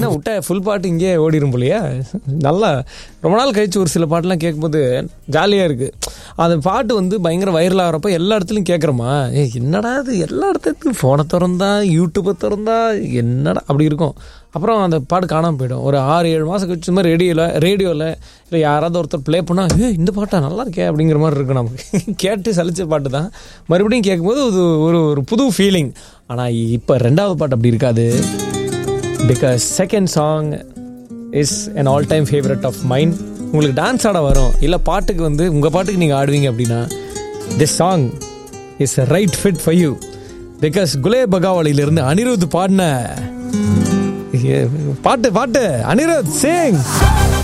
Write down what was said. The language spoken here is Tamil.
என்ன விட்ட ஃபுல் பாட்டு இங்கே ஓடிடும் போலையா நல்லா ரொம்ப நாள் கழிச்சு ஒரு சில பாட்டுலாம் கேட்கும்போது ஜாலியாக இருக்குது அந்த பாட்டு வந்து பயங்கர வைரல் ஆகிறப்ப எல்லா இடத்துலையும் கேட்குறோமா ஏ என்னடா இது எல்லா இடத்துலையும் ஃபோனை திறந்தா யூடியூப்பை திறந்தா என்னடா அப்படி இருக்கும் அப்புறம் அந்த பாட்டு காணாமல் போயிடும் ஒரு ஆறு ஏழு மாதம் கழிச்சு மாதிரி ரேடியோவில் ரேடியோவில் இல்லை யாராவது ஒருத்தர் ப்ளே பண்ணால் ஏ இந்த பாட்டா நல்லா இருக்கே அப்படிங்கிற மாதிரி இருக்கும் நமக்கு கேட்டு சலிச்ச பாட்டு தான் மறுபடியும் கேட்கும்போது அது ஒரு ஒரு புது ஃபீலிங் ஆனால் இப்போ ரெண்டாவது பாட்டு அப்படி இருக்காது because second song is an all time favourite of mind உங்களுக்கு டான்ஸ் ஆட வரும் இல்லை பாட்டுக்கு வந்து உங்கள் பாட்டுக்கு நீங்கள் ஆடுவீங்க அப்படின்னா this song is right fit for you because குலே பகாவலியிலிருந்து அனிருத் பாடின பாட்டு பாட்டு அனிருத் சிங்